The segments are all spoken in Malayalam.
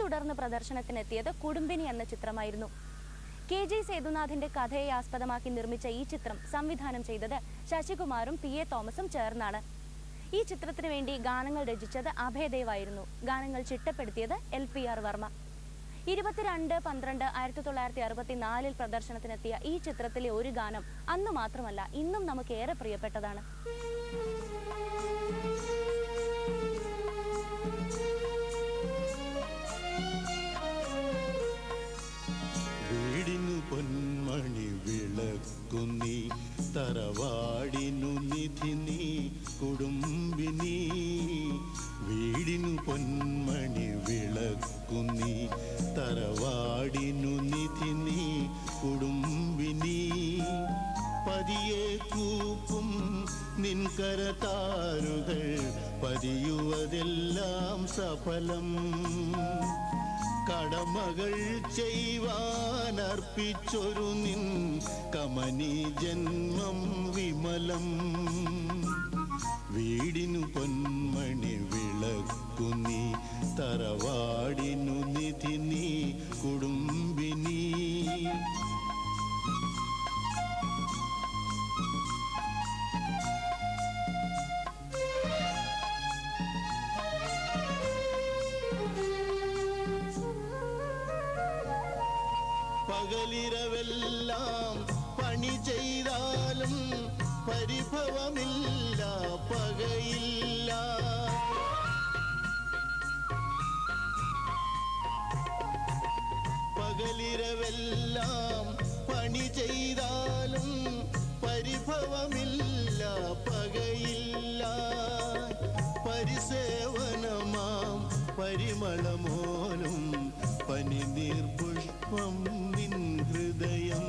തുടർന്ന് പ്രദർശനത്തിനെത്തിയത് കുടുംബിനി എന്ന ചിത്രമായിരുന്നു കെ ജി സേതുനാഥിന്റെ കഥയെ ആസ്പദമാക്കി നിർമ്മിച്ച ഈ ചിത്രം സംവിധാനം ചെയ്തത് ശശികുമാറും പി എ തോമസും ചേർന്നാണ് ഈ ചിത്രത്തിനു വേണ്ടി ഗാനങ്ങൾ രചിച്ചത് അഭയദേവായിരുന്നു ഗാനങ്ങൾ ചിട്ടപ്പെടുത്തിയത് എൽ പി ആർ വർമ്മ ഇരുപത്തിരണ്ട് പന്ത്രണ്ട് ആയിരത്തി തൊള്ളായിരത്തി അറുപത്തിനാലിൽ പ്രദർശനത്തിനെത്തിയ ഈ ചിത്രത്തിലെ ഒരു ഗാനം അന്ന് മാത്രമല്ല ഇന്നും നമുക്ക് ഏറെ പ്രിയപ്പെട്ടതാണ് വീടിനു പൊന്മണി വിളക്കുന്നി തറവാടിനു നിധി നീ കുടുംബിനി വീടിനു പൊന്മണി വിളക്കുന്നി തറവാടിനു നിധി നീ കുടുംബിനി പതിയെ കൂപ്പും നിൻകരതാരുകൾ പതിയുവതെല്ലാം സഫലം കടമകൾ ചെയ്യുവാനർപ്പിച്ചൊരു നിൻ കമനി ജന്മം വിമലം വീടിനു പൊന്മണി വിളക്കുന്നി തറവാടിനു നിധി നീ കുടുംബിനി പകലിരവെല്ലാം പണി ചെയ്താലും പരിഭവമില്ല പകയില്ല പകലിരവെല്ലാം പണി ചെയ്താലും പരിഭവമില്ല പകയില്ല പരിസേവനമാം പരിമളമോലും പനിനീർ പുഷ്പം നിൻ ഹൃദയം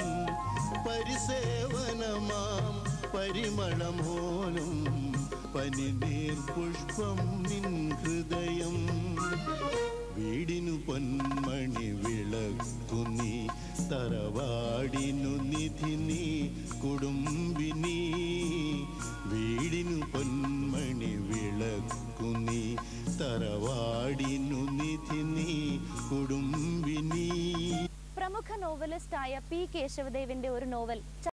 പരിസേവനമാം പരിമളമോലും പനിനീർ പുഷ്പം നിൻ ഹൃദയം വീടിനു പൊന്മണി വിളക്കുന്നി തറവാടിനു നിധി നീ കുടുംബിനി വീടിനു പൊന്മണി വിളക്കുന്നി തറവാടിനു നിധി നീ കുടുംബിനി പ്രമുഖ നോവലിസ്റ്റായ പി കേശവദേവിന്റെ ഒരു നോവൽ